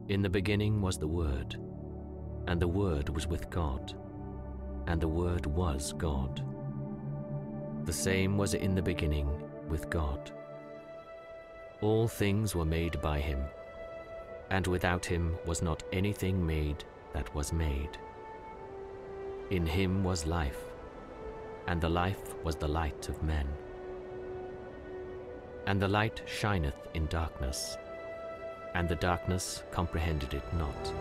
In the beginning was the Word, and the Word was with God, and the Word was God. The same was in the beginning with God. All things were made by him, and without him was not anything made that was made. In him was life, and the life was the light of men. And the light shineth in darkness, and the darkness comprehended it not.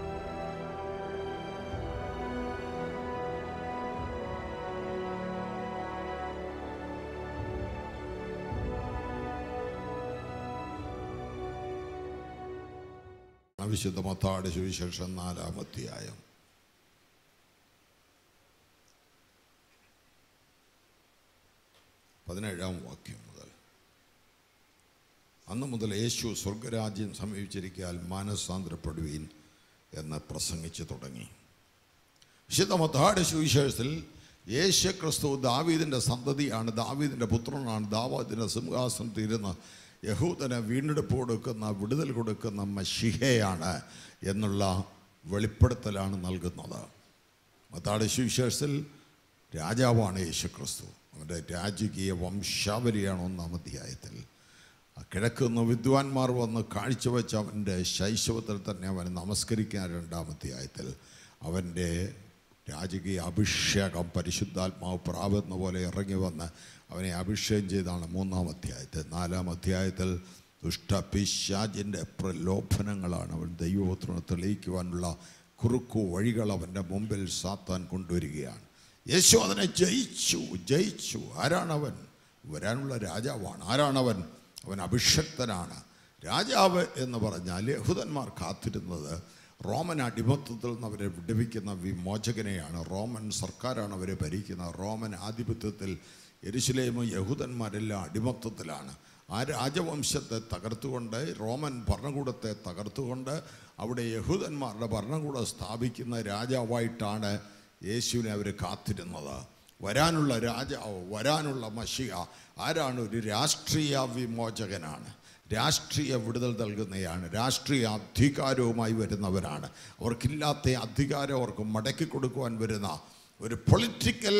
വിശുദ്ധ മത്താട് സുവിശേഷം നാലാമധ്യായം പതിനേഴാം വാക്യം മുതൽ അന്ന് മുതൽ യേശു സ്വർഗരാജ്യം സമീപിച്ചിരിക്കാൻ മാനസാന്തരപ്പെടുവീൻ എന്ന് പ്രസംഗിച്ചു തുടങ്ങി വിശുദ്ധ മത്താട് സുവിശേഷത്തിൽ യേശു ക്രിസ്തു ദാവീദിൻ്റെ സന്തതിയാണ് ദാവീദിൻ്റെ പുത്രനാണ് ദാവീദിൻ്റെ സിംഹാസനത്തിൽ ഇരുന്ന് യഹൂദന് വീണ്ടെടുപ്പ് കൊടുക്കുന്ന വിടുതൽ കൊടുക്കുന്ന മഷിഹയാണ് എന്നുള്ള വെളിപ്പെടുത്തലാണ് നൽകുന്നത് മത്താട് സുവിശേഷത്തിൽ രാജാവാണ് യേശുക്രിസ്തു അവൻ്റെ രാജകീയ വംശാവലിയാണ് ഒന്നാം അധ്യായത്തിൽ ആ കിഴക്കുന്ന വിദ്വാൻമാർ വന്ന് കാഴ്ചവെച്ച അവൻ്റെ ശൈശവത്തിൽ തന്നെ അവൻ നമസ്കരിക്കാൻ രണ്ടാം അധ്യായത്തിൽ അവൻ്റെ രാജകീയ അഭിഷേകം പരിശുദ്ധാത്മാവ് പ്രാപെന്ന പോലെ ഇറങ്ങി വന്ന് അവനെ അഭിഷേകം ചെയ്താണ് മൂന്നാം അധ്യായത്തിൽ നാലാം അധ്യായത്തിൽ ദുഷ്ടപിശാജിൻ്റെ പ്രലോഭനങ്ങളാണ് അവൻ ദൈവപുത്രനെ തെളിയിക്കുവാനുള്ള കുറുക്കു വഴികൾ അവൻ്റെ മുമ്പിൽ സാത്താൻ കൊണ്ടുവരികയാണ് യേശു അതിനെ ജയിച്ചു ജയിച്ചു ആരാണവൻ വരാനുള്ള രാജാവാണ് ആരാണവൻ അവൻ അഭിഷക്തനാണ് രാജാവ് എന്ന് പറഞ്ഞാൽ യഹൂദന്മാർ കാത്തിരുന്നത് റോമൻ അടിമത്തത്തിൽ നിന്ന് അവരെ വിടുവിക്കുന്ന വിമോചകനെയാണ് റോമൻ സർക്കാരാണ് അവരെ ഭരിക്കുന്നത് റോമൻ ആധിപത്യത്തിൽ എരുശലേമും യഹൂദന്മാരെല്ലാം അടിമത്തത്തിലാണ് ആ രാജവംശത്തെ തകർത്തുകൊണ്ട് റോമൻ ഭരണകൂടത്തെ തകർത്തുകൊണ്ട് അവിടെ യഹൂദന്മാരുടെ ഭരണകൂടം സ്ഥാപിക്കുന്ന രാജാവായിട്ടാണ് യേശുവിനെ അവർ കാത്തിരുന്നത് വരാനുള്ള രാജാവ് വരാനുള്ള മഷിക ആരാണ് ഒരു രാഷ്ട്രീയ വിമോചകനാണ് രാഷ്ട്രീയ വിടുതൽ നൽകുന്നതാണ് രാഷ്ട്രീയ അധികാരവുമായി വരുന്നവരാണ് അവർക്കില്ലാത്ത അധികാരം അവർക്ക് മടക്കി കൊടുക്കുവാൻ വരുന്ന ഒരു പൊളിറ്റിക്കൽ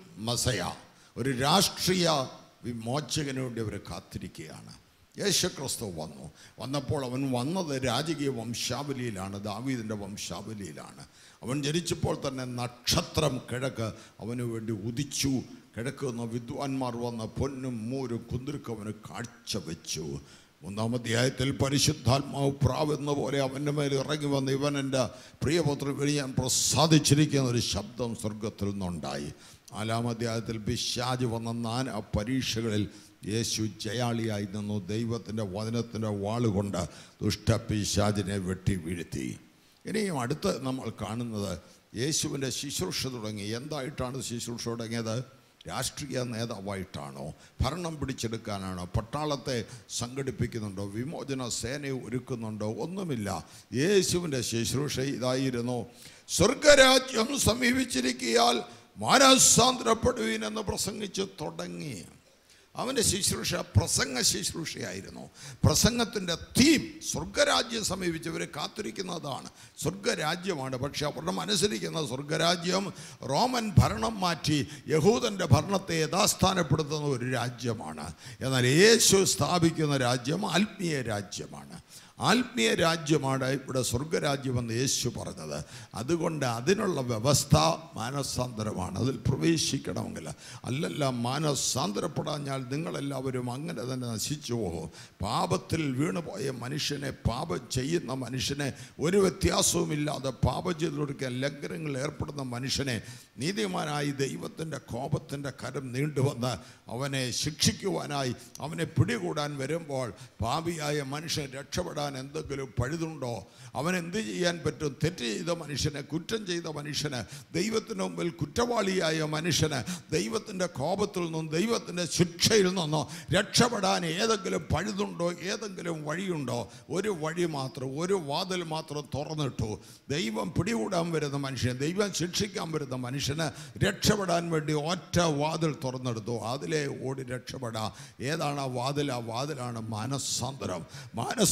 മസയ ഒരു രാഷ്ട്രീയ വിമോചകന് വേണ്ടി അവർ കാത്തിരിക്കുകയാണ് യേശുക്രിസ്തു വന്നു വന്നപ്പോൾ അവൻ വന്നത് രാജകീയ വംശാവലിയിലാണ് ദാവീദിൻ്റെ വംശാവലിയിലാണ് അവൻ ജനിച്ചപ്പോൾ തന്നെ നക്ഷത്രം കിഴക്ക് അവന് വേണ്ടി ഉദിച്ചു കിഴക്കുന്ന വിദ്വാൻമാർ വന്ന പൊന്നും മൂരും കുന്തിരിക്കും അവന് കാഴ്ചവെച്ചു മൂന്നാം അധ്യായത്തിൽ പരിശുദ്ധാത്മാവ് പ്രാവെന്ന പോലെ അവൻ്റെ മേൽ ഇറങ്ങി വന്ന് ഇവൻ എൻ്റെ പ്രിയപുത്രൻ വഴി ഞാൻ പ്രസാദിച്ചിരിക്കുന്ന ഒരു ശബ്ദം സ്വർഗത്തിൽ നിന്നുണ്ടായി നാലാം അധ്യായത്തിൽ പിശാജ് വന്ന നാനാ പരീക്ഷകളിൽ യേശു ജയാളിയായി നിന്നു ദൈവത്തിൻ്റെ വചനത്തിൻ്റെ വാളുകൊണ്ട് ദുഷ്ടപിശാജിനെ വെട്ടി വീഴ്ത്തി ഇനിയും അടുത്ത് നമ്മൾ കാണുന്നത് യേശുവിൻ്റെ ശുശ്രൂഷ തുടങ്ങി എന്തായിട്ടാണ് ശുശ്രൂഷ തുടങ്ങിയത് രാഷ്ട്രീയ നേതാവായിട്ടാണോ ഭരണം പിടിച്ചെടുക്കാനാണോ പട്ടാളത്തെ സംഘടിപ്പിക്കുന്നുണ്ടോ വിമോചന സേനയെ ഒരുക്കുന്നുണ്ടോ ഒന്നുമില്ല യേശുവിൻ്റെ ശുശ്രൂഷ ഇതായിരുന്നു സ്വർഗരാജ്യം സമീപിച്ചിരിക്കിയാൽ മാനസാന്തരപ്പെടുവീൻ എന്ന് പ്രസംഗിച്ച് തുടങ്ങി അവൻ്റെ ശുശ്രൂഷ പ്രസംഗ ശുശ്രൂഷയായിരുന്നു പ്രസംഗത്തിൻ്റെ തീം സ്വർഗരാജ്യം സമീപിച്ചവരെ കാത്തിരിക്കുന്നതാണ് സ്വർഗരാജ്യമാണ് പക്ഷെ അവരുടെ മനസ്സിരിക്കുന്ന സ്വർഗരാജ്യം റോമൻ ഭരണം മാറ്റി യഹൂദൻ്റെ ഭരണത്തെ യഥാസ്ഥാനപ്പെടുത്തുന്ന ഒരു രാജ്യമാണ് എന്നാൽ യേശു സ്ഥാപിക്കുന്ന രാജ്യം ആത്മീയ രാജ്യമാണ് ആത്മീയ രാജ്യമാണ് ഇവിടെ സ്വർഗരാജ്യമെന്ന് യേശു പറഞ്ഞത് അതുകൊണ്ട് അതിനുള്ള വ്യവസ്ഥ മാനസാന്തരമാണ് അതിൽ പ്രവേശിക്കണമെങ്കിൽ അല്ലല്ല മാനസാന്തരപ്പെടാഞ്ഞാൽ നിങ്ങളെല്ലാവരും അങ്ങനെ തന്നെ നശിച്ചു പോകും പാപത്തിൽ വീണുപോയ മനുഷ്യനെ പാപം ചെയ്യുന്ന മനുഷ്യനെ ഒരു വ്യത്യാസവുമില്ലാതെ പാപം ചെയ്തു കൊടുക്കാൻ ലംഘനങ്ങൾ ഏർപ്പെടുന്ന മനുഷ്യനെ നീതിമാനായി ദൈവത്തിൻ്റെ കോപത്തിൻ്റെ കരം നീണ്ടുവന്ന് അവനെ ശിക്ഷിക്കുവാനായി അവനെ പിടികൂടാൻ വരുമ്പോൾ പാപിയായ മനുഷ്യൻ രക്ഷപ്പെടാൻ എന്തെങ്കിലും പഴുതുണ്ടോ അവൻ എന്ത് ചെയ്യാൻ പറ്റും തെറ്റ് ചെയ്ത മനുഷ്യന് കുറ്റം ചെയ്ത മനുഷ്യന് ദൈവത്തിന് മുമ്പിൽ കുറ്റവാളിയായ മനുഷ്യന് ദൈവത്തിൻ്റെ കോപത്തിൽ നിന്നും ദൈവത്തിൻ്റെ ശിക്ഷയിൽ നിന്നോ രക്ഷപ്പെടാൻ ഏതെങ്കിലും പഴുതുണ്ടോ ഏതെങ്കിലും വഴിയുണ്ടോ ഒരു വഴി മാത്രം ഒരു വാതിൽ മാത്രം തുറന്നിട്ടു ദൈവം പിടികൂടാൻ വരുന്ന മനുഷ്യൻ ദൈവം ശിക്ഷിക്കാൻ വരുന്ന മനുഷ്യന് രക്ഷപ്പെടാൻ വേണ്ടി ഒറ്റ വാതിൽ തുറന്നെടുത്തു അതിലെ ഓടി രക്ഷപ്പെടാം ഏതാണ് ആ വാതിൽ ആ വാതിലാണ് മാനസാന്തരം മാനസാന്തര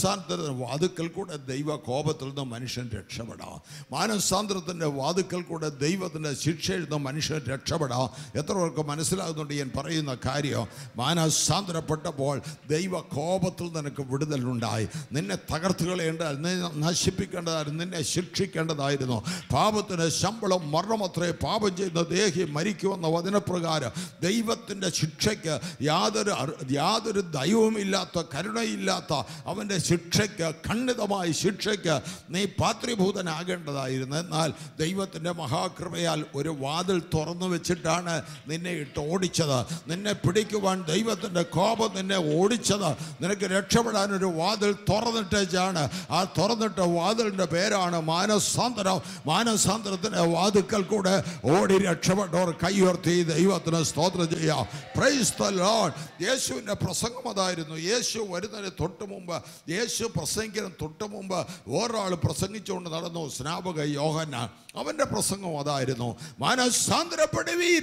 മാനസാന്തരത്തിന് വാതുക്കൽ കൂടെ ദൈവ കോപത്തിൽ നിന്ന് മനുഷ്യൻ രക്ഷപ്പെടാം മാനസാന്തരത്തിൻ്റെ വാതുക്കൽ കൂടെ ദൈവത്തിൻ്റെ ശിക്ഷയിൽ നിന്ന് മനുഷ്യൻ രക്ഷപ്പെടാം എത്ര പേർക്ക് മനസ്സിലാകുന്നുണ്ട് ഞാൻ പറയുന്ന കാര്യം മാനസാന്തരപ്പെട്ടപ്പോൾ ദൈവ കോപത്തിൽ നിനക്ക് വിടുതലുണ്ടായി നിന്നെ തകർത്ത് കളയേണ്ടതായിരുന്നു നിന്നെ നശിപ്പിക്കേണ്ടതായിരുന്നു നിന്നെ ശിക്ഷിക്കേണ്ടതായിരുന്നു പാപത്തിന് ശമ്പളം മരണമത്രേ പാപം ചെയ്യുന്ന ദേഹി മരിക്കുമെന്ന വചനപ്രകാരം ദൈവത്തിൻ്റെ ശിക്ഷയ്ക്ക് യാതൊരു അർ- യാതൊരു ദൈവവുമില്ലാത്ത കരുണയില്ലാത്ത അവൻ്റെ ശിക്ഷയ്ക്ക് ഖണ്ഡിതമായ ശിക്ഷയ്ക്ക് നീ പാത്രീഭൂതനാകേണ്ടതായിരുന്നു എന്നാൽ ദൈവത്തിൻ്റെ മഹാകൃപയാൽ ഒരു വാതിൽ തുറന്നു വെച്ചിട്ടാണ് നിന്നെ ഇട്ട് ഓടിച്ചത് നിന്നെ പിടിക്കുവാൻ ദൈവത്തിൻ്റെ കോപം നിന്നെ ഓടിച്ചത് നിനക്ക് രക്ഷപ്പെടാൻ ഒരു വാതിൽ തുറന്നിട്ടാണ് ആ തുറന്നിട്ട വാതിലിൻ്റെ പേരാണ് മാനസാന്തരം മാനസാന്തരത്തിൻ്റെ വാതുക്കൽ കൂടെ ഓടി രക്ഷപ്പെട്ടവർ കൈയുയർത്തി ദൈവത്തിന് സ്തോത്രം ചെയ്യാം പ്രൈസ് ദ ലോർഡ് യേശുവിൻ്റെ പ്രസംഗം അതായിരുന്നു യേശു വരുന്നതിന് തൊട്ട് മുമ്പ് യേശു പ്രസംഗിക്കുന്ന തൊട്ട് മുമ്പ് ഒരാൾ പ്രസംഗിച്ചുകൊണ്ട് നടന്നു സ്നാപക യോഹന അവൻ്റെ പ്രസംഗം അതായിരുന്നു മാനസാന്തരപ്പെടുവീൻ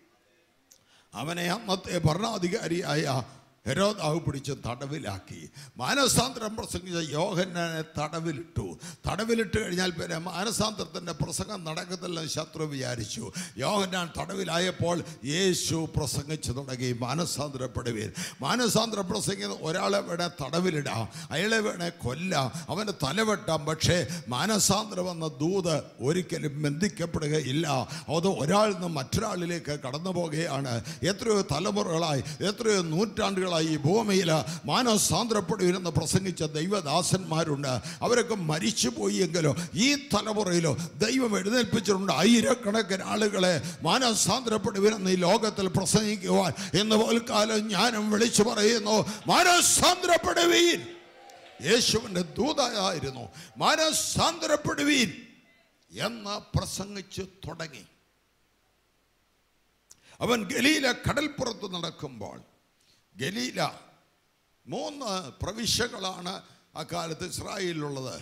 അവനെ അന്നത്തെ ഭരണാധികാരിയായ ഹെരോദാവ് പിടിച്ച് തടവിലാക്കി മാനസാന്തരം പ്രസംഗിച്ച യോഹന്നാനെ തടവിലിട്ടു തടവിലിട്ട് കഴിഞ്ഞാൽ പിന്നെ മാനസാന്തരത്തിൻ്റെ പ്രസംഗം നടക്കത്തില്ലെന്ന് ശത്രു വിചാരിച്ചു യോഹന്നാൻ തടവിലായപ്പോൾ യേശു പ്രസംഗിച്ചു തുടങ്ങി മാനസാന്തരപ്പെടുവീൻ മാനസാന്തരം പ്രസംഗിക്കുന്ന ഒരാളെ വേണേ തടവിലിടാം അയാളെ വേണേ കൊല്ലാം അവൻ്റെ തലവെട്ടാം പക്ഷേ മാനസാന്തരം എന്ന ദൂത് ഒരിക്കലും ബന്ധിക്കപ്പെടുകയില്ല അത് ഒരാളിൽ നിന്ന് മറ്റൊരാളിലേക്ക് കടന്നു പോകുകയാണ് എത്രയോ തലമുറകളായി എത്രയോ നൂറ്റാണ്ടുകളായി ഈ ഭൂമിയിൽ മാനസാന്തരപ്പെടുവിനെന്ന് പ്രസംഗിച്ച ദൈവദാസന്മാരുണ്ട് അവരൊക്കെ മരിച്ചുപോയി എങ്കിലോ ഈ തലമുറയിലോ ദൈവം എഴുന്നേൽപ്പിച്ചിട്ടുണ്ട് ആയിരക്കണക്കിന് ആളുകളെ മാനസാന്തരപ്പെടുവിനെന്ന് ഈ ലോകത്തിൽ പ്രസംഗിക്കുവാൻ എന്ന് പോൽക്കാലം ഞാനും വിളിച്ചു പറയുന്നു മാനസാന്തരപ്പെടുവീൻ യേശുവിൻ്റെ ദൂതായിരുന്നു മാനസാന്തരപ്പെടുവീൻ എന്ന് പ്രസംഗിച്ചു തുടങ്ങി അവൻ ഗലീല കടൽപ്പുറത്ത് നടക്കുമ്പോൾ ഗലീല മൂന്ന് പ്രവിശ്യകളാണ് അക്കാലത്ത് ഇസ്രായേലിലുള്ളത്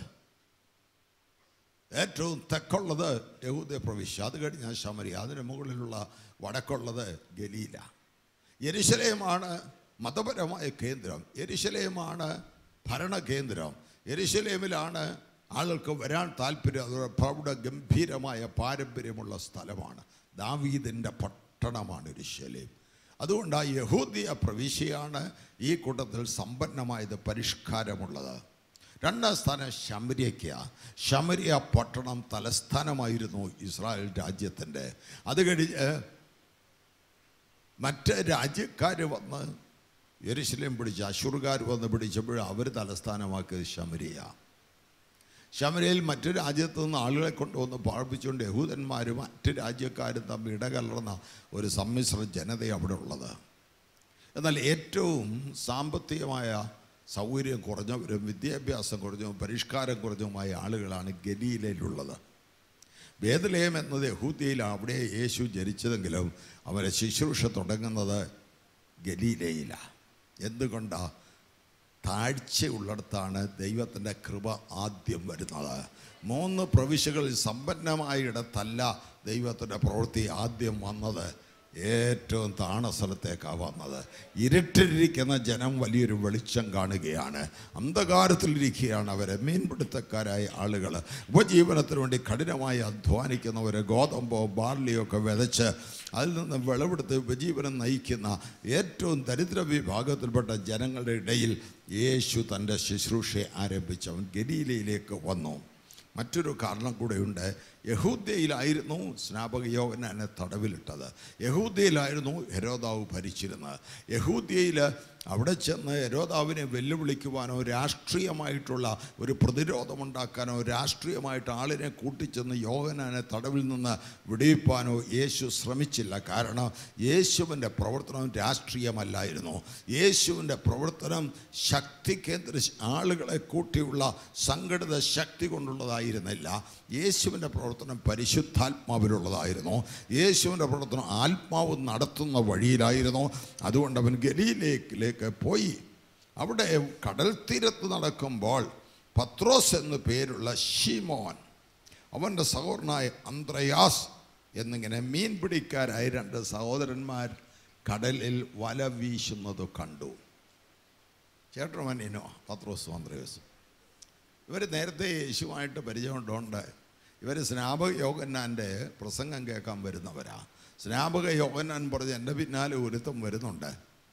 ഏറ്റവും തെക്കുള്ളത് യഹൂദ പ്രവിശ്യ അത് കഴിഞ്ഞ ശമരി അതിന് മുകളിലുള്ള വടക്കുള്ളത് ഗലീല യെരുശലേമാണ് മതപരമായ കേന്ദ്രം യെരുശലേമാണ് ഭരണകേന്ദ്രം യെരുശലേമിലാണ് ആളുകൾക്ക് വരാൻ താല്പര്യം അതുപോലെ പ്രൗഢ ഗംഭീരമായ പാരമ്പര്യമുള്ള സ്ഥലമാണ് ദാവീദിൻ്റെ പട്ടണമാണ് യെരുശലേം അതുകൊണ്ട് ആ യഹൂദിയ പ്രവിശ്യയാണ് ഈ കൂട്ടത്തിൽ സമ്പന്നമായത് പരിഷ്കാരമുള്ളത് രണ്ടാം സ്ഥാനം ശമരിയയ്ക്ക ശമരിയ പട്ടണം തലസ്ഥാനമായിരുന്നു ഇസ്രായേൽ രാജ്യത്തിൻ്റെ അത് കഴിഞ്ഞ് മറ്റ് രാജ്യക്കാർ വന്ന് യെരുശലേം പിടിച്ച് അശുറുകാർ വന്ന് പിടിച്ചപ്പോൾ അവർ തലസ്ഥാനമാക്കിയത് ശമരിയ ശമരയിൽ മറ്റു രാജ്യത്തു നിന്ന് ആളുകളെ കൊണ്ടുവന്ന് പാർപ്പിച്ചുകൊണ്ട് യഹൂദന്മാരും മറ്റ് രാജ്യക്കാരും തമ്മിൽ ഇടകലർന്ന ഒരു സമ്മിശ്ര ജനത അവിടെ ഉള്ളത് എന്നാൽ ഏറ്റവും സാമ്പത്തികമായ സൗകര്യം കുറഞ്ഞവരും വിദ്യാഭ്യാസം കുറഞ്ഞതും പരിഷ്കാരം കുറഞ്ഞതുമായ ആളുകളാണ് ഗലീലയിലുള്ളത് വേദലയം എന്നത് യഹൂദിയയിലാണ് അവിടെ യേശു ജനിച്ചതെങ്കിലും അവരെ ശുശ്രൂഷ തുടങ്ങുന്നത് ഗലീലയിലാണ് എന്തുകൊണ്ടാണ് താഴ്ചയുള്ളിടത്താണ് ദൈവത്തിൻ്റെ കൃപ ആദ്യം വരുന്നത് മൂന്ന് പ്രവിശ്യകളിൽ സമ്പന്നമായ ഇടത്തല്ല ദൈവത്തിൻ്റെ പ്രവൃത്തി ആദ്യം വന്നത് ഏറ്റവും താണ സ്ഥലത്തേക്കാണ് വന്നത് ഇരുട്ടിലിരിക്കുന്ന ജനം വലിയൊരു വെളിച്ചം കാണുകയാണ് അന്ധകാരത്തിലിരിക്കുകയാണ് അവരെ മീൻപിടുത്തക്കാരായ ആളുകൾ ഉപജീവനത്തിന് വേണ്ടി കഠിനമായി അധ്വാനിക്കുന്നവർ ഗോതമ്പോ ബാർലിയോ ഒക്കെ വിതച്ച് അതിൽ നിന്ന് വിളവെടുത്ത് ഉപജീവനം നയിക്കുന്ന ഏറ്റവും ദരിദ്ര വിഭാഗത്തിൽപ്പെട്ട ജനങ്ങളുടെ ഇടയിൽ യേശു തൻ്റെ ശുശ്രൂഷയെ ആരംഭിച്ചവൻ ഗലീലയിലേക്ക് വന്നു മറ്റൊരു കാരണം കൂടെയുണ്ട് യഹൂദ്യയിലായിരുന്നു സ്നാപക യോഗനാനെ തടവിലിട്ടത് യഹൂദ്യയിലായിരുന്നു ഹെരോദാവ് ഭരിച്ചിരുന്നത് യഹൂദ്യയിൽ അവിടെ ചെന്ന് ഹെരോദാവിനെ വെല്ലുവിളിക്കുവാനോ രാഷ്ട്രീയമായിട്ടുള്ള ഒരു പ്രതിരോധമുണ്ടാക്കാനോ രാഷ്ട്രീയമായിട്ട് ആളിനെ കൂട്ടിച്ചെന്ന് യോഗനാനെ തടവിൽ നിന്ന് വിടിയിപ്പാനോ യേശു ശ്രമിച്ചില്ല കാരണം യേശുവിൻ്റെ പ്രവർത്തനം രാഷ്ട്രീയമല്ലായിരുന്നു യേശുവിൻ്റെ പ്രവർത്തനം ശക്തി കേന്ദ്ര ആളുകളെ കൂട്ടിയുള്ള സംഘടിത ശക്തി കൊണ്ടുള്ളതായിരുന്നില്ല യേശുവിൻ്റെ പ്രവർത്തനം പരിശുദ്ധാത്മാവിലുള്ളതായിരുന്നു യേശുവിൻ്റെ പ്രവർത്തനം ആത്മാവ് നടത്തുന്ന വഴിയിലായിരുന്നു അതുകൊണ്ട് അവൻ ഗലീലേക്കിലേക്ക് പോയി അവിടെ കടൽ തീരത്ത് നടക്കുമ്പോൾ പത്രോസ് എന്നു പേരുള്ള ഷിമോൻ അവൻ്റെ സഹോദരനായ അന്ത്രയാസ് എന്നിങ്ങനെ മീൻ പിടിക്കാരായ രണ്ട് സഹോദരന്മാർ കടലിൽ വല വീശുന്നത് കണ്ടു ചേട്ടൻ മന്നോ പത്രോസും അന്ത്രയാസും ഇവർ നേരത്തെ യേശുവായിട്ട് പരിചയമുണ്ടോണ്ട് ഇവർ സ്നാപക യോഗന്നാൻ്റെ പ്രസംഗം കേൾക്കാൻ വരുന്നവരാ സ്നാപക യോഗന്നാൻ പറഞ്ഞ് എൻ്റെ പിന്നാലെ ഒരുത്തം വരുന്നുണ്ട്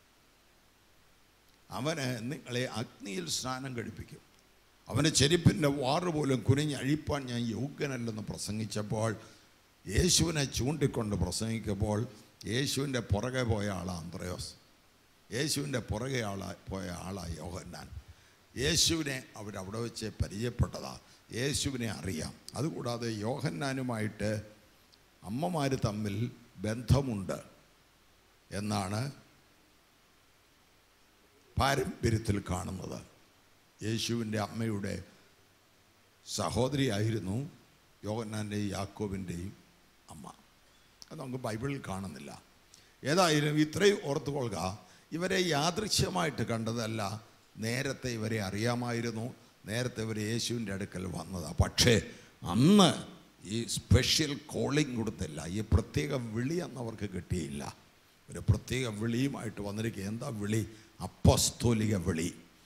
അവന് നിങ്ങളെ അഗ്നിയിൽ സ്നാനം കഴിപ്പിക്കും അവൻ്റെ ചെരുപ്പിൻ്റെ വാറ് പോലും കുനിഞ്ഞഴിപ്പാൻ ഞാൻ യോഗ്യനല്ലെന്ന് പ്രസംഗിച്ചപ്പോൾ യേശുവിനെ ചൂണ്ടിക്കൊണ്ട് പ്രസംഗിക്കുമ്പോൾ യേശുവിൻ്റെ പുറകെ പോയ ആളാണ് അന്ത്രയോസ് യേശുവിൻ്റെ പുറകെ ആളാ പോയ ആളാണ് യോഹന്നാൻ യേശുവിനെ അവരവിടെ വെച്ച് പരിചയപ്പെട്ടതാ യേശുവിനെ അറിയാം അതുകൂടാതെ യോഹന്നാനുമായിട്ട് അമ്മമാർ തമ്മിൽ ബന്ധമുണ്ട് എന്നാണ് പാരമ്പര്യത്തിൽ കാണുന്നത് യേശുവിൻ്റെ അമ്മയുടെ സഹോദരിയായിരുന്നു യോഹന്നാൻ്റെയും യാക്കോബിൻ്റെയും അമ്മ അത് നമുക്ക് ബൈബിളിൽ കാണുന്നില്ല ഏതായാലും ഇത്രയും ഓർത്തുകൊള്ളുക ഇവരെ യാദൃശ്യമായിട്ട് കണ്ടതല്ല നേരത്തെ ഇവരെ അറിയാമായിരുന്നു നേരത്തെ ഇവർ യേശുവിൻ്റെ അടുക്കൽ വന്നതാണ് പക്ഷേ അന്ന് ഈ സ്പെഷ്യൽ കോളിംഗ് കൊടുത്തില്ല ഈ പ്രത്യേക വിളി അന്ന് അവർക്ക് കിട്ടിയില്ല ഒരു പ്രത്യേക വിളിയുമായിട്ട് വന്നിരിക്കുക എന്താ വിളി അപ്പസ്തോലിക വിളി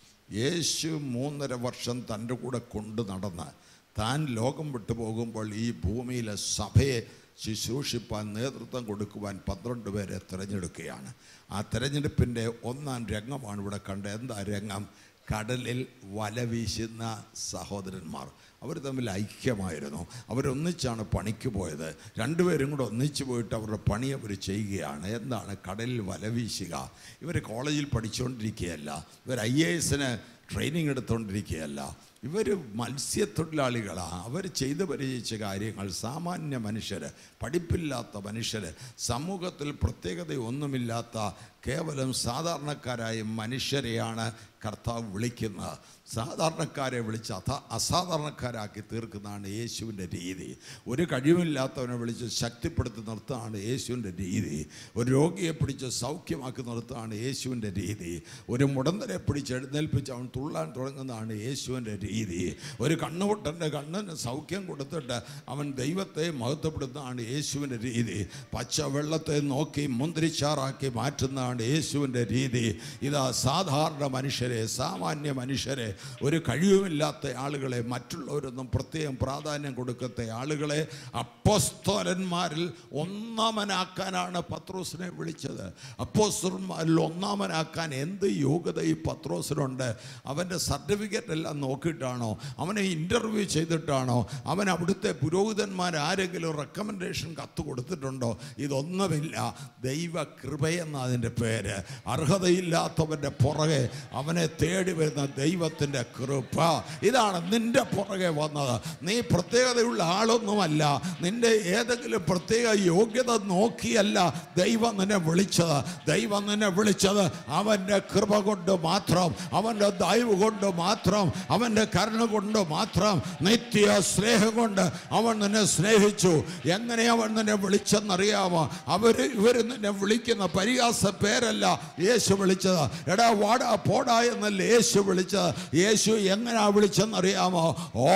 യേശു മൂന്നര വർഷം തൻ്റെ കൂടെ കൊണ്ടു നടന്ന് താൻ ലോകം വിട്ടു പോകുമ്പോൾ ഈ ഭൂമിയിലെ സഭയെ ശുശ്രൂഷിപ്പാൻ നേതൃത്വം കൊടുക്കുവാൻ പന്ത്രണ്ട് പേരെ തിരഞ്ഞെടുക്കുകയാണ് ആ തിരഞ്ഞെടുപ്പിൻ്റെ ഒന്നാം രംഗമാണ് ഇവിടെ കണ്ടത് എന്താ രംഗം കടലിൽ വല വീശുന്ന സഹോദരന്മാർ അവർ തമ്മിൽ ഐക്യമായിരുന്നു അവരൊന്നിച്ചാണ് പണിക്ക് പോയത് രണ്ടുപേരും കൂടെ ഒന്നിച്ച് പോയിട്ട് അവരുടെ പണി അവർ ചെയ്യുകയാണ് എന്താണ് കടലിൽ വല വീശുക ഇവർ കോളേജിൽ പഠിച്ചുകൊണ്ടിരിക്കുകയല്ല ഇവർ ഐ എ എസിന് ട്രെയിനിങ് എടുത്തുകൊണ്ടിരിക്കുകയല്ല ഇവർ മത്സ്യത്തൊഴിലാളികളാണ് അവർ ചെയ്തു പരിചയിച്ച കാര്യങ്ങൾ സാമാന്യ മനുഷ്യർ പഠിപ്പില്ലാത്ത മനുഷ്യർ സമൂഹത്തിൽ പ്രത്യേകതയൊന്നുമില്ലാത്ത കേവലം സാധാരണക്കാരായ മനുഷ്യരെയാണ് കർത്താവ് വിളിക്കുന്നത് സാധാരണക്കാരെ വിളിച്ച് അഥ അസാധാരണക്കാരാക്കി തീർക്കുന്നതാണ് യേശുവിൻ്റെ രീതി ഒരു കഴിവില്ലാത്തവനെ വിളിച്ച് ശക്തിപ്പെടുത്തി നിർത്തുകയാണ് യേശുവിൻ്റെ രീതി ഒരു രോഗിയെ പിടിച്ച് സൗഖ്യമാക്കി നിർത്തുകയാണ് യേശുവിൻ്റെ രീതി ഒരു മുടന്തരെ പിടിച്ച് എഴുന്നേൽപ്പിച്ച് അവൻ തുള്ളാൻ തുടങ്ങുന്നതാണ് യേശുവിൻ്റെ രീതി ഒരു കണ്ണുപൊട്ടൻ്റെ കണ്ണിന് സൗഖ്യം കൊടുത്തിട്ട് അവൻ ദൈവത്തെ മഹത്വപ്പെടുത്തുന്നതാണ് യേശുവിൻ്റെ രീതി പച്ച വെള്ളത്തെ നോക്കി മുന്തിരിച്ചാറാക്കി മാറ്റുന്നതാണ് യേശുവിൻ്റെ രീതി ഇതാ സാധാരണ മനുഷ്യരെ സാമാന്യ മനുഷ്യരെ ഒരു കഴിവുമില്ലാത്ത ആളുകളെ മറ്റുള്ളവരൊന്നും പ്രത്യേകം പ്രാധാന്യം കൊടുക്കാത്ത ആളുകളെ അപ്പോസ്തോലന്മാരിൽ ഒന്നാമനാക്കാനാണ് പത്രോസിനെ വിളിച്ചത് അപ്പോസ്തോലന്മാരിൽ ഒന്നാമനാക്കാൻ എന്ത് യോഗ്യത ഈ പത്രോസിനുണ്ട് അവൻ്റെ സർട്ടിഫിക്കറ്റ് എല്ലാം നോക്കിയിട്ടാണോ അവനെ ഇൻ്റർവ്യൂ ചെയ്തിട്ടാണോ അവൻ അവിടുത്തെ പുരോഹിതന്മാർ ആരെങ്കിലും റെക്കമെൻഡേഷൻ കത്ത് കൊടുത്തിട്ടുണ്ടോ ഇതൊന്നുമില്ല ദൈവ കൃപയെന്ന അതിൻ്റെ പേര് അർഹതയില്ലാത്തവൻ്റെ പുറകെ അവനെ തേടി വരുന്ന ദൈവത്തിൻ്റെ കൃപ ഇതാണ് നിന്റെ പുറകെ വന്നത് നീ പ്രത്യേകതയുള്ള ആളൊന്നുമല്ല നിന്റെ ഏതെങ്കിലും പ്രത്യേക യോഗ്യത നോക്കിയല്ല ദൈവം നിന്നെ വിളിച്ചത് ദൈവം നിന്നെ വിളിച്ചത് അവൻ്റെ കൃപ കൊണ്ട് മാത്രം അവൻ്റെ ദയവ് കൊണ്ട് മാത്രം അവൻ്റെ കരുണ കൊണ്ട് മാത്രം നിത്യ സ്നേഹം കൊണ്ട് അവൻ നിന്നെ സ്നേഹിച്ചു എങ്ങനെ അവൻ നിന്നെ വിളിച്ചെന്നറിയാമോ അവർ ഇവർ നിന്നെ വിളിക്കുന്ന പരിഹാസ പേരല്ല യേശു വിളിച്ചത് എടാ വാടാ പോടാ എന്നല്ല യേശു വിളിച്ചത് യേശു എങ്ങനെയാ വിളിച്ചെന്നറിയാമോ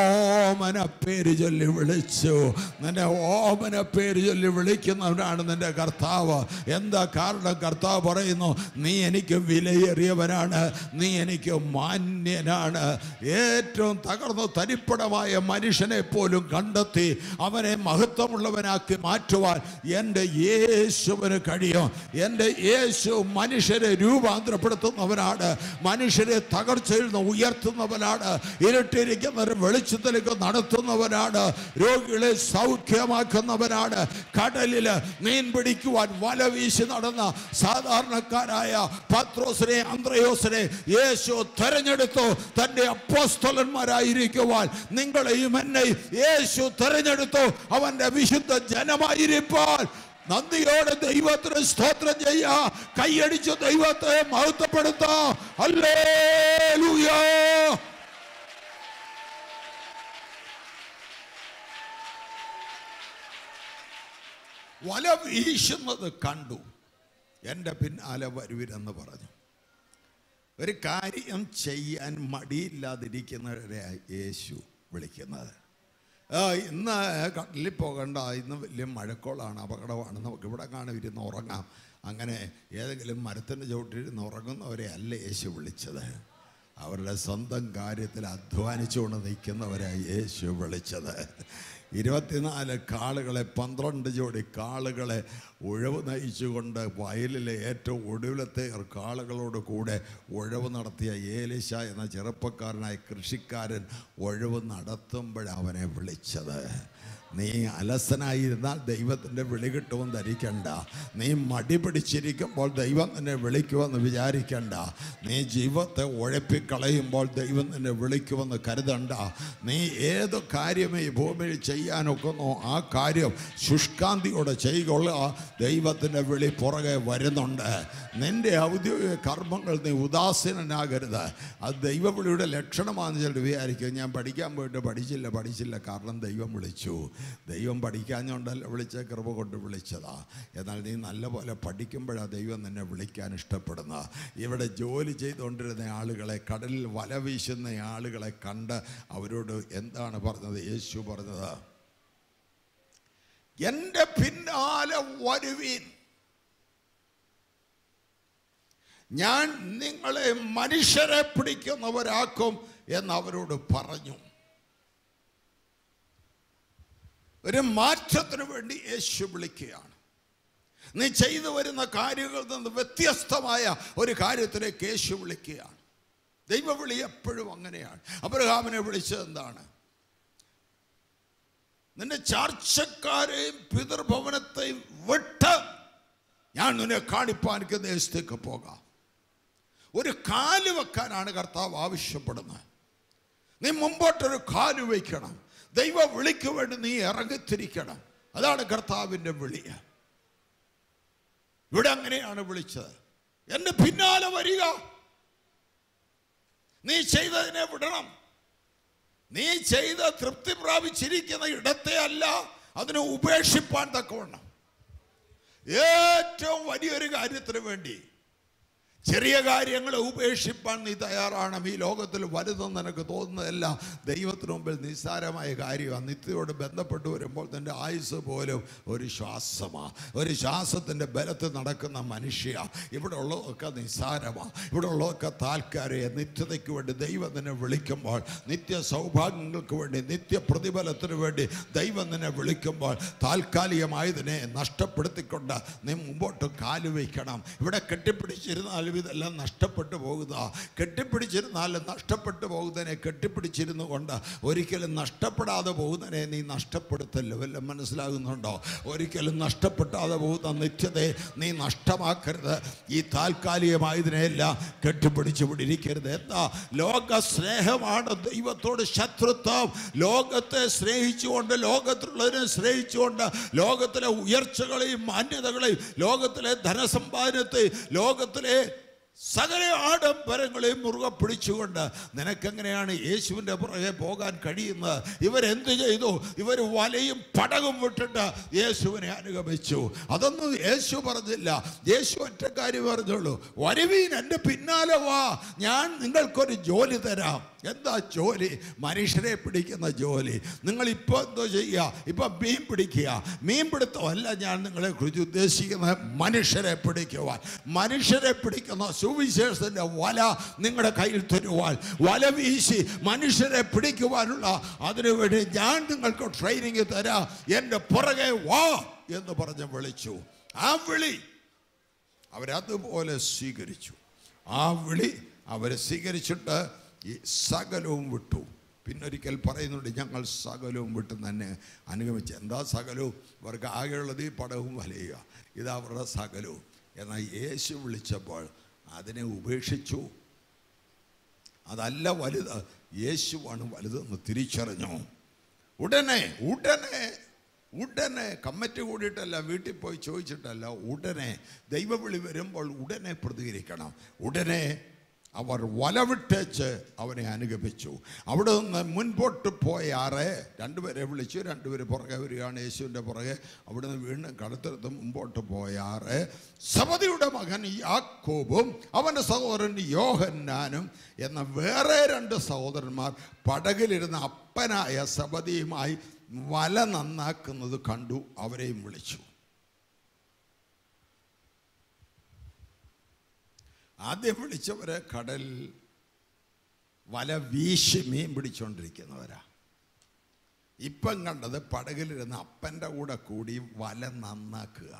ഓമന പേര് ചൊല്ലി വിളിച്ചു നിന്നെ ഓമന പേര് ചൊല്ലി വിളിക്കുന്നവനാണ് നിന്റെ കർത്താവ് എന്താ കാരണം കർത്താവ് പറയുന്നു നീ എനിക്ക് വിലയേറിയവനാണ് നീ എനിക്ക് മാന്യനാണ് ഏറ്റവും തകർന്നു തരിപ്പടമായ മനുഷ്യനെ പോലും കണ്ടെത്തി അവനെ മഹത്വമുള്ളവനാക്കി മാറ്റുവാൻ എൻ്റെ യേശുവിന് കഴിയും എൻ്റെ യേശു മനുഷ്യരെ രൂപാന്തരപ്പെടുത്തുന്നവനാണ് മനുഷ്യരെ തകർച്ചയിൽ നിന്ന് ഉയർത്തുന്നവനാണ് ഇരുട്ടിരിക്കുന്നവരെ വെളിച്ചത്തിലേക്ക് നടത്തുന്നവനാണ് രോഗികളെ സൗഖ്യമാക്കുന്നവനാണ് കടലിൽ മീൻ പിടിക്കുവാൻ വല വീശി നടന്ന സാധാരണക്കാരായ പത്രോസിനെ അന്ത്രയോസിനെ യേശു തെരഞ്ഞെടുത്തു തൻ്റെ അപ്പോസ്തലന്മാരായിരിക്കുവാൻ നിങ്ങളെയും എന്നെയും യേശു തെരഞ്ഞെടുത്തു അവൻ്റെ വിശുദ്ധ ജനമായിരിക്കാൻ നന്ദിയോടെ ദൈവത്തിന് സ്തോത്രം ചെയ്യാ കൈയടിച്ച് ദൈവത്തെ മഹത്വപ്പെടുത്താം ഹല്ലേലൂയ വല വീശുന്നത് കണ്ടു എൻ്റെ പിന്നാലെ വരുവിരെന്ന് പറഞ്ഞു ഒരു കാര്യം ചെയ്യാൻ മടിയില്ലാതിരിക്കുന്നവരെ യേശു വിളിക്കുന്നത് ആ, ഇന്ന് കടലിൽ പോകണ്ട ഇന്ന് വലിയ മഴക്കോളാണ് അപകടമാണ് നമുക്ക് ഇവിടെ കാണും ഇരുന്ന് ഉറങ്ങാം അങ്ങനെ ഏതെങ്കിലും മരത്തിൻ്റെ ചുവട്ടിരുന്ന് ഉറങ്ങുന്നവരെ അല്ല യേശു വിളിച്ചത് അവരുടെ സ്വന്തം കാര്യത്തിൽ അധ്വാനിച്ചുകൊണ്ട് നിൽക്കുന്നവരായി യേശു വിളിച്ചത് ഇരുപത്തിനാല് കാളുകളെ പന്ത്രണ്ട് ജോഡി കാളുകളെ ഉഴവ് നയിച്ചുകൊണ്ട് വയലിലെ ഏറ്റവും ഒടുവിലത്തെ കാളുകളോട് കൂടെ ഉഴവ് നടത്തിയ ഏലിശ എന്ന ചെറുപ്പക്കാരനായ കൃഷിക്കാരൻ ഉഴവ് നടത്തുമ്പോഴാണ് അവനെ വിളിച്ചത് നീ അലസനായിരുന്നാൽ ദൈവത്തിൻ്റെ വിളി കിട്ടുമെന്ന് ധരിക്കണ്ട നീ മടി പിടിച്ചിരിക്കുമ്പോൾ ദൈവം നിന്നെ വിളിക്കുമെന്ന് വിചാരിക്കണ്ട നീ ജീവിതത്തെ ഉഴപ്പിക്കളയുമ്പോൾ ദൈവം നിന്നെ വിളിക്കുമെന്ന് കരുതണ്ട നീ ഏത് കാര്യം ഈ ഭൂമിയിൽ ചെയ്യാനൊക്കുന്നോ ആ കാര്യം ശുഷ്കാന്തിയോടെ ചെയ്കൊള്ളുക ദൈവത്തിൻ്റെ വിളി പുറകെ വരുന്നുണ്ട് നിന്റെ ഔദ്യോഗിക കർമ്മങ്ങൾ നീ ഉദാസീനനാകരുത് അത് ദൈവവിളിയുടെ ലക്ഷണമാണെന്ന് ചിലർ വിചാരിക്കും ഞാൻ പഠിക്കാൻ പോയിട്ട് പഠിച്ചില്ല പഠിച്ചില്ല കാരണം ദൈവം വിളിച്ചു ദൈവം പഠിക്കാഞ്ഞുകൊണ്ടല്ല വിളിച്ച കൃപ കൊണ്ട് വിളിച്ചതാ എന്നാൽ നീ നല്ലപോലെ പഠിക്കുമ്പോഴാണ് ദൈവം നിന്നെ വിളിക്കാൻ ഇഷ്ടപ്പെടുന്ന ഇവിടെ ജോലി ചെയ്തുകൊണ്ടിരുന്ന ആളുകളെ കടലിൽ വല വീശുന്ന ആളുകളെ കണ്ട് അവരോട് എന്താണ് പറഞ്ഞത് യേശു പറഞ്ഞത് എൻ്റെ പിന്നാലെ വരുവീൻ ഞാൻ നിങ്ങളെ മനുഷ്യരെ പിടിക്കുന്നവരാക്കും എന്ന് അവരോട് പറഞ്ഞു ഒരു മാറ്റത്തിന് വേണ്ടി യേശു വിളിക്കുകയാണ് നീ ചെയ്തു വരുന്ന കാര്യങ്ങളിൽ നിന്ന് വ്യത്യസ്തമായ ഒരു കാര്യത്തിലേക്ക് യേശു വിളിക്കുകയാണ് ദൈവവിളി എപ്പോഴും അങ്ങനെയാണ് അബ്രഹാമിനെ വിളിച്ചത് എന്താണ് നിന്റെ ചാർച്ചക്കാരെയും പിതൃഭവനത്തെയും വിട്ട് ഞാൻ നിന്നെ കാണിപ്പാൻ ദേശത്തേക്ക് പോകാം ഒരു കാല് വെക്കാനാണ് കർത്താവ് ആവശ്യപ്പെടുന്നത് നീ മുമ്പോട്ടൊരു കാല് വയ്ക്കണം ദൈവ വിളിക്ക് വേണ്ടി നീ ഇറങ്ങിത്തിരിക്കണം അതാണ് കർത്താവിൻ്റെ വിളി ഇവിടെ അങ്ങനെയാണ് വിളിച്ചത് എൻ്റെ പിന്നാലെ വരിക നീ ചെയ്തതിനെ വിടണം നീ ചെയ്ത് തൃപ്തി പ്രാപിച്ചിരിക്കുന്ന ഇടത്തെ അല്ല അതിനെ ഉപേക്ഷിപ്പാൻ തക്കവണ്ണം ഏറ്റവും വലിയൊരു കാര്യത്തിന് വേണ്ടി ചെറിയ കാര്യങ്ങളെ ഉപേക്ഷിപ്പാൻ നീ തയ്യാറാണ് ഈ ലോകത്തിൽ വലുതെന്ന് നിനക്ക് തോന്നുന്നതല്ല ദൈവത്തിന് മുമ്പിൽ നിസ്സാരമായ കാര്യമാണ് നിത്യയോട് ബന്ധപ്പെട്ട് വരുമ്പോൾ തൻ്റെ ആയുസ് പോലും ഒരു ശ്വാസമാണ് ഒരു ശ്വാസത്തിൻ്റെ ബലത്തിൽ നടക്കുന്ന മനുഷ്യ ഇവിടെ ഉള്ളതൊക്കെ നിസ്സാരമാണ് ഇവിടെ ഉള്ളതൊക്കെ താൽക്കാലിക നിത്യതയ്ക്ക് വേണ്ടി ദൈവം നിന്നെ വിളിക്കുമ്പോൾ നിത്യ സൗഭാഗ്യങ്ങൾക്ക് വേണ്ടി നിത്യ പ്രതിഫലത്തിന് വേണ്ടി ദൈവം നിന്നെ വിളിക്കുമ്പോൾ താൽക്കാലികമായതിനെ നഷ്ടപ്പെടുത്തിക്കൊണ്ട് നീ മുമ്പോട്ട് കാല് വയ്ക്കണം ഇവിടെ കെട്ടിപ്പിടിച്ചിരുന്നാലും ഇതെല്ലാം നഷ്ടപ്പെട്ടു പോകുക കെട്ടിപ്പിടിച്ചിരുന്നാലും നഷ്ടപ്പെട്ടു പോകുന്നതിനെ കെട്ടിപ്പിടിച്ചിരുന്നു കൊണ്ട് ഒരിക്കലും നഷ്ടപ്പെടാതെ പോകുന്നതിനെ നീ നഷ്ടപ്പെടുത്തല്ലോ വല്ലതും മനസ്സിലാകുന്നുണ്ടോ ഒരിക്കലും നഷ്ടപ്പെടാതെ പോകുന്ന നിത്യതയെ നീ നഷ്ടമാക്കരുത് ഈ താൽക്കാലികമായതിനെല്ലാം കെട്ടിപ്പിടിച്ചു പിടിരിക്കരുത് എന്താ ലോക സ്നേഹമാണ് ദൈവത്തോട് ശത്രുത്വം ലോകത്തെ സ്നേഹിച്ചുകൊണ്ട് ലോകത്തിലുള്ളതിനെ സ്നേഹിച്ചുകൊണ്ട് ലോകത്തിലെ ഉയർച്ചകളെയും മാന്യതകളെയും ലോകത്തിലെ ധനസമ്പാദനത്തെയും ലോകത്തിലെ സകല ആഡംബരങ്ങളെയും മുറുകെ പിടിച്ചുകൊണ്ട് നിനക്കെങ്ങനെയാണ് യേശുവിൻ്റെ പുറകെ പോകാൻ കഴിയുന്നത് ഇവരെന്ത് ചെയ്തു ഇവർ വലയും പടകും വിട്ടിട്ട് യേശുവിനെ അനുഗമിച്ചു അതൊന്നും യേശു പറഞ്ഞില്ല യേശു ഒറ്റ കാര്യം പറഞ്ഞുള്ളൂ വരുവീൻ എൻ്റെ പിന്നാലെ വാ ഞാൻ നിങ്ങൾക്കൊരു ജോലി തരാം എന്താ ജോലി മനുഷ്യരെ പിടിക്കുന്ന ജോലി നിങ്ങൾ ഇപ്പോൾ എന്തോ ചെയ്യുക ഇപ്പം മീൻ പിടിക്കുക മീൻ പിടുത്തമല്ല ഞാൻ നിങ്ങളെ കുറിച്ച് ഉദ്ദേശിക്കുന്നത് മനുഷ്യരെ പിടിക്കുവാൻ മനുഷ്യരെ പിടിക്കുന്ന സുവിശേഷത്തിൻ്റെ വല നിങ്ങളുടെ കയ്യിൽ തരുവാൻ വല വീശി മനുഷ്യരെ പിടിക്കുവാനുള്ള അതിനുവേണ്ടി ഞാൻ നിങ്ങൾക്ക് ട്രെയിനിങ് തരാം എൻ്റെ പുറകെ വാ എന്ന് പറഞ്ഞ് വിളിച്ചു ആ വിളി അവരതുപോലെ സ്വീകരിച്ചു ആ വിളി അവർ സ്വീകരിച്ചിട്ട് ഈ സകലവും വിട്ടു പിന്നൊരിക്കൽ പറയുന്നുണ്ട് ഞങ്ങൾ സകലവും വിട്ട് തന്നെ അനുഗമിച്ചു എന്താ സകലവും ഇവർക്ക് ആകെയുള്ളത് ഈ പടവും വലയുക ഇത് അവരുടെ സകലവും എന്നാൽ യേശു വിളിച്ചപ്പോൾ അതിനെ ഉപേക്ഷിച്ചു അതല്ല വലുത് യേശുവാണ് വലുതെന്ന് തിരിച്ചറിഞ്ഞു ഉടനെ ഉടനെ ഉടനെ കമ്മിറ്റി കൂടിയിട്ടല്ല വീട്ടിൽ പോയി ചോദിച്ചിട്ടല്ല ഉടനെ ദൈവവിളി വരുമ്പോൾ ഉടനെ പ്രതികരിക്കണം ഉടനെ അവർ വലവിട്ടേച്ച് അവനെ അനുഗമിച്ചു അവിടെ നിന്ന് മുൻപോട്ട് പോയാറെ രണ്ടുപേരെ വിളിച്ചു രണ്ടുപേര് പുറകെ വരികയാണ് യേശുവിൻ്റെ പുറകെ അവിടെ നിന്ന് വീണ്ടും കടത്തെടുത്ത് മുമ്പോട്ട് പോയാറെ സബദിയുടെ മകൻ യാക്കോബും അവൻ്റെ സഹോദരൻ യോഹന്നാനും എന്ന വേറെ രണ്ട് സഹോദരന്മാർ പടകിലിരുന്ന അപ്പനായ സബദിയുമായി വല നന്നാക്കുന്നത് കണ്ടു അവരെയും വിളിച്ചു ആദ്യം വിളിച്ചവരെ കടൽ വല വീശി മീൻ പിടിച്ചുകൊണ്ടിരിക്കുന്നവരാ ഇപ്പം കണ്ടത് പടകിലിരുന്ന് അപ്പൻ്റെ കൂടെ കൂടി വല നന്നാക്കുക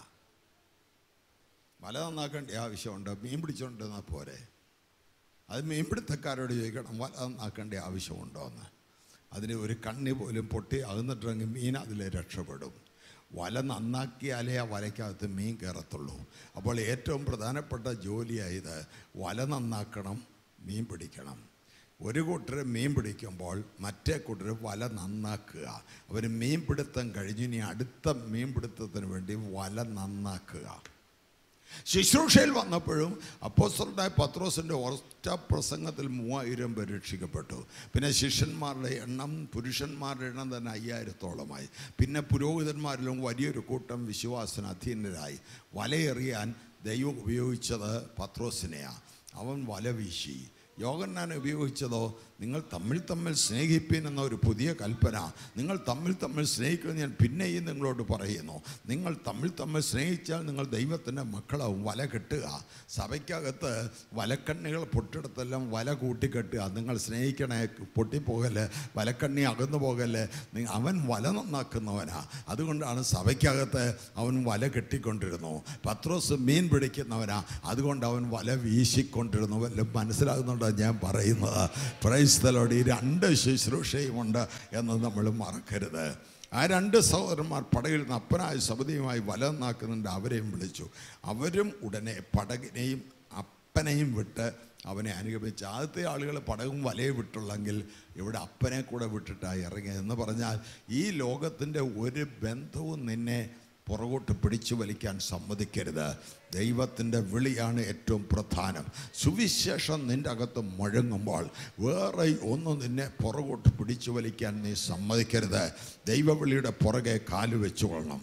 വല നന്നാക്കേണ്ട ആവശ്യമുണ്ട് മീൻ പിടിച്ചുകൊണ്ടിരുന്നാൽ പോരെ അത് മീൻപിടുത്തക്കാരോട് ചോദിക്കണം വല നന്നാക്കേണ്ട ആവശ്യമുണ്ടോ എന്ന് അതിന് ഒരു കണ്ണി പോലും പൊട്ടി അകന്നിട്ടുണ്ടെങ്കിൽ മീൻ അതിൽ രക്ഷപ്പെടും വല നന്നാക്കിയാലേ ആ വലയ്ക്കകത്ത് മീൻ കയറത്തുള്ളൂ അപ്പോൾ ഏറ്റവും പ്രധാനപ്പെട്ട ജോലിയായത് വല നന്നാക്കണം മീൻ പിടിക്കണം ഒരു കൂട്ടർ മീൻ പിടിക്കുമ്പോൾ മറ്റേ കൂട്ടർ വല നന്നാക്കുക അവർ മീൻ പിടുത്തം കഴിഞ്ഞ് ഇനി അടുത്ത മീൻ പിടുത്തത്തിന് വേണ്ടി വല നന്നാക്കുക ശുശ്രൂഷയിൽ വന്നപ്പോഴും അപ്പോസ്റ്റലായ പത്രോസിൻ്റെ ഒറ്റ പ്രസംഗത്തിൽ മൂവായിരം പേര് രക്ഷിക്കപ്പെട്ടു പിന്നെ ശിഷ്യന്മാരുടെ എണ്ണം പുരുഷന്മാരുടെ എണ്ണം തന്നെ അയ്യായിരത്തോളമായി പിന്നെ പുരോഹിതന്മാരിലും വലിയൊരു കൂട്ടം വിശ്വാസന അധീനരായി വലയെറിയാൻ ദൈവം ഉപയോഗിച്ചത് പത്രോസിനെയാണ് അവൻ വല വീശി യോഗന്നാൻ ഉപയോഗിച്ചതോ നിങ്ങൾ തമ്മിൽ തമ്മിൽ സ്നേഹിപ്പീൻ എന്ന ഒരു പുതിയ കൽപ്പന നിങ്ങൾ തമ്മിൽ തമ്മിൽ സ്നേഹിക്കുമെന്ന് ഞാൻ പിന്നെയും നിങ്ങളോട് പറയുന്നു നിങ്ങൾ തമ്മിൽ തമ്മിൽ സ്നേഹിച്ചാൽ നിങ്ങൾ ദൈവത്തിൻ്റെ മക്കളാവും വല കെട്ടുക സഭയ്ക്കകത്ത് വലക്കണ്ണികൾ പൊട്ടിടത്തെല്ലാം വല കൂട്ടിക്കെട്ടുക നിങ്ങൾ സ്നേഹിക്കണേ പൊട്ടിപ്പോകല്ലേ വലക്കണ്ണി അകന്നു പോകല്ലേ നി- അവൻ വല നന്നാക്കുന്നവനാ അതുകൊണ്ടാണ് സഭയ്ക്കകത്ത് അവൻ വല കെട്ടിക്കൊണ്ടിരുന്നു പത്രോസ് മീൻ പിടിക്കുന്നവനാ അതുകൊണ്ട് അവൻ വല വീശിക്കൊണ്ടിരുന്നു വല്ലതും മനസ്സിലാകുന്നുണ്ടോ ഞാൻ പറയുന്നത് പ്രൈസ്തലോട് ഈ രണ്ട് ശുശ്രൂഷയുമുണ്ട് എന്ന് നമ്മൾ മറക്കരുത് ആ രണ്ട് സഹോദരന്മാർ പടകിൽ നിന്ന് അപ്പനായ സബദിയുമായി വല നന്നാക്കുന്നുണ്ട് അവരെയും വിളിച്ചു അവരും ഉടനെ പടകിനെയും അപ്പനെയും വിട്ട് അവനെ അനുഗമിച്ച് ആദ്യത്തെ ആളുകൾ പടകും വലയും വിട്ടുള്ളെങ്കിൽ ഇവിടെ അപ്പനെ കൂടെ വിട്ടിട്ടാണ് ഇറങ്ങിയത് എന്ന് പറഞ്ഞാൽ ഈ ലോകത്തിൻ്റെ ഒരു ബന്ധവും നിന്നെ പുറകോട്ട് പിടിച്ചു വലിക്കാൻ സമ്മതിക്കരുത് ദൈവത്തിൻ്റെ വിളിയാണ് ഏറ്റവും പ്രധാനം സുവിശേഷം നിൻ്റെ അകത്ത് മുഴങ്ങുമ്പോൾ വേറെ ഒന്നും നിന്നെ പുറകോട്ട് പിടിച്ചു വലിക്കാൻ നീ സമ്മതിക്കരുത് ദൈവവിളിയുടെ പുറകെ കാല് വെച്ചുകൊള്ളണം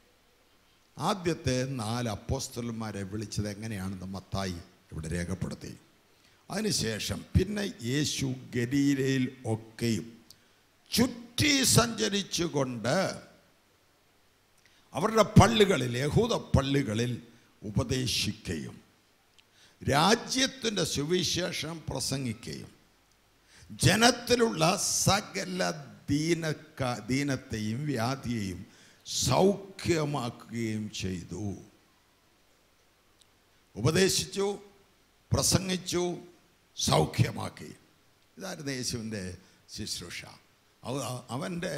ആദ്യത്തെ നാല് അപ്പോസ്തലന്മാരെ വിളിച്ചത് എങ്ങനെയാണെന്ന് മത്തായി ഇവിടെ രേഖപ്പെടുത്തി അതിനുശേഷം പിന്നെ യേശു ഗലീലയിൽ ഒക്കെയും ചുറ്റി സഞ്ചരിച്ചുകൊണ്ട് അവരുടെ പള്ളികളിൽ യഹൂദ പള്ളികളിൽ ഉപദേശിക്കുകയും രാജ്യത്തിൻ്റെ സുവിശേഷം പ്രസംഗിക്കുകയും ജനത്തിലുള്ള സകല ദീനക്ക ദീനത്തെയും വ്യാധിയെയും സൗഖ്യമാക്കുകയും ചെയ്തു ഉപദേശിച്ചു പ്രസംഗിച്ചു സൗഖ്യമാക്കി ഇതായിരുന്നു യേശുവിൻ്റെ ശുശ്രൂഷ അവ- അവൻ്റെ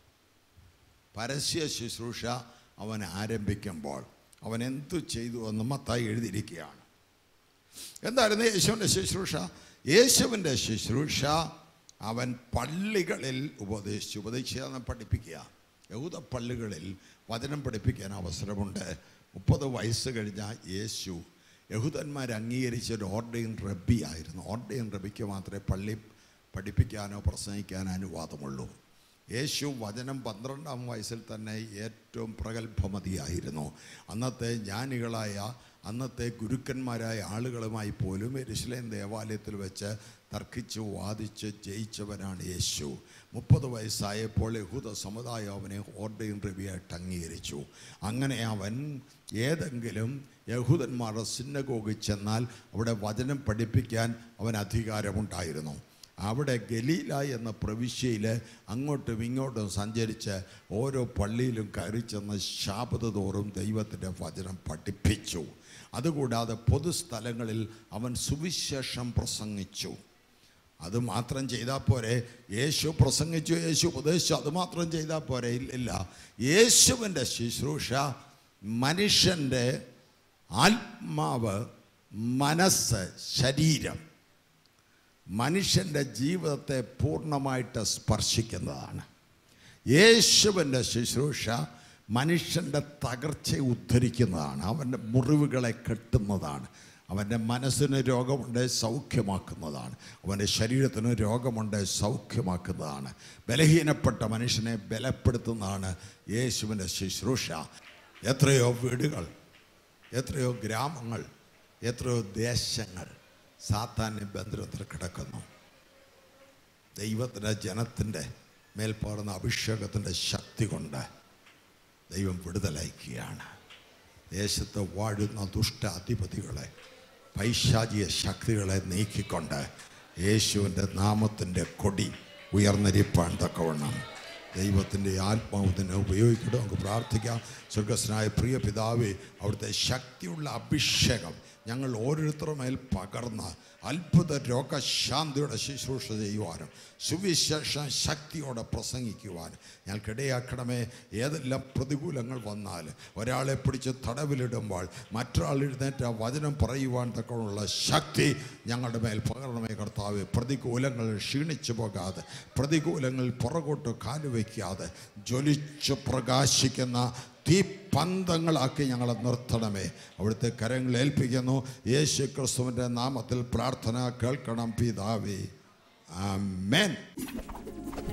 പരസ്യ ശുശ്രൂഷ അവൻ ആരംഭിക്കുമ്പോൾ അവൻ എന്തു ചെയ്തു എന്ന് മത്തായി എഴുതിയിരിക്കുകയാണ് എന്തായിരുന്നു യേശുവിൻ്റെ ശുശ്രൂഷ യേശുവിൻ്റെ ശുശ്രൂഷ അവൻ പള്ളികളിൽ ഉപദേശിച്ചു ഉപദേശിച്ച് പഠിപ്പിക്കുക യഹൂദ പള്ളികളിൽ വചനം പഠിപ്പിക്കാൻ അവസരമുണ്ട് മുപ്പത് വയസ്സ് കഴിഞ്ഞ യേശു യഹൂദന്മാർ അംഗീകരിച്ച ഒരു ഓർഡൈൻ റബ്ബി ആയിരുന്നു ഓർഡൈൻ റബ്ബിക്ക് മാത്രമേ പള്ളി പഠിപ്പിക്കാനോ പ്രസംഗിക്കാനോ അനുവാദമുള്ളൂ യേശു വചനം പന്ത്രണ്ടാം വയസ്സിൽ തന്നെ ഏറ്റവും പ്രഗത്ഭമതിയായിരുന്നു അന്നത്തെ ജ്ഞാനികളായ അന്നത്തെ ഗുരുക്കന്മാരായ ആളുകളുമായി പോലും എരുസലേം ദേവാലയത്തിൽ വെച്ച് തർക്കിച്ച് വാദിച്ച് ജയിച്ചവനാണ് യേശു മുപ്പത് വയസ്സായപ്പോൾ യഹൂദ സമുദായം അവനെ ഓർഡൈൻ റബിയായിട്ട് അംഗീകരിച്ചു അങ്ങനെ അവൻ ഏതെങ്കിലും യഹൂദന്മാരുടെ സിന്നഗോഗിൽ ചെന്നാൽ അവിടെ വചനം പഠിപ്പിക്കാൻ അവൻ അധികാരമുണ്ടായിരുന്നു അവിടെ ഗലീല എന്ന പ്രവിശ്യയിൽ അങ്ങോട്ടും ഇങ്ങോട്ടും സഞ്ചരിച്ച് ഓരോ പള്ളിയിലും കയറി ചെന്ന് ശാപത തോറും ദൈവത്തിൻ്റെ വചനം പഠിപ്പിച്ചു അതുകൂടാതെ പൊതുസ്ഥലങ്ങളിൽ അവൻ സുവിശേഷം പ്രസംഗിച്ചു അത് മാത്രം ചെയ്താൽ പോരെ യേശു പ്രസംഗിച്ചു യേശു ഉപദേശിച്ചു അത് മാത്രം ചെയ്താൽ പോരെ ഇല്ല യേശുവിൻ്റെ ശുശ്രൂഷ മനുഷ്യൻ്റെ ആത്മാവ് മനസ്സ് ശരീരം മനുഷ്യൻ്റെ ജീവിതത്തെ പൂർണ്ണമായിട്ട് സ്പർശിക്കുന്നതാണ് യേശുവിൻ്റെ ശുശ്രൂഷ മനുഷ്യൻ്റെ തകർച്ചയെ ഉദ്ധരിക്കുന്നതാണ് അവൻ്റെ മുറിവുകളെ കെട്ടുന്നതാണ് അവൻ്റെ മനസ്സിന് രോഗമുണ്ട് സൗഖ്യമാക്കുന്നതാണ് അവൻ്റെ ശരീരത്തിന് രോഗമുണ്ട് സൗഖ്യമാക്കുന്നതാണ് ബലഹീനപ്പെട്ട മനുഷ്യനെ ബലപ്പെടുത്തുന്നതാണ് യേശുവിൻ്റെ ശുശ്രൂഷ എത്രയോ വീടുകൾ എത്രയോ ഗ്രാമങ്ങൾ എത്രയോ ദേശങ്ങൾ സാത്താൻ്റെ ബന്ധനത്തിൽ കിടക്കുന്നു ദൈവത്തിൻ്റെ ജനത്തിൻ്റെ മേൽപ്പാടുന്ന അഭിഷേകത്തിൻ്റെ ശക്തി കൊണ്ട് ദൈവം വിടുതലയക്കുകയാണ് ദേശത്ത് വാഴുന്ന ദുഷ്ട അധിപതികളെ പൈശാചിക ശക്തികളെ നീക്കിക്കൊണ്ട് യേശുവിൻ്റെ നാമത്തിൻ്റെ കൊടി ഉയർന്നിരിപ്പാൻ തക്കവണ്ണം ദൈവത്തിൻ്റെ ആത്മാവിനെ ഉപയോഗിക്കട്ടെ നമുക്ക് പ്രാർത്ഥിക്കാം സ്വർഗസ്നായ പ്രിയ പിതാവേ അവിടുത്തെ ശക്തിയുള്ള അഭിഷേകം ഞങ്ങൾ ഓരോരുത്തരുടെ മേൽ പകർന്ന് അത്ഭുത രോഗശാന്തിയുടെ ശുശ്രൂഷ ചെയ്യുവാനും സുവിശേഷ ശക്തിയോടെ പ്രസംഗിക്കുവാനും ഞങ്ങൾക്കിടയാക്കണമേ ഏതെല്ലാം പ്രതികൂലങ്ങൾ വന്നാൽ ഒരാളെ പിടിച്ച് തടവിലിടുമ്പോൾ മറ്റൊരാൾ എഴുന്നേറ്റ് ആ വചനം പറയുവാൻ തക്കമുള്ള ശക്തി ഞങ്ങളുടെ മേൽ പകരണമേ കർത്താവ് പ്രതികൂലങ്ങൾ ക്ഷീണിച്ചു പോകാതെ പ്രതികൂലങ്ങൾ പുറകോട്ട് കാലുവയ്ക്കാതെ ജ്വലിച്ച് പ്രകാശിക്കുന്ന തീപ്പന്തങ്ങളാക്കി ഞങ്ങളെ നിർത്തണമേ അവിടുത്തെ കരങ്ങൾ ഏൽപ്പിക്കുന്നു യേശു ക്രിസ്തുവിൻ്റെ നാമത്തിൽ പ്രാർത്ഥന കേൾക്കണം പിതാവേ ആമേൻ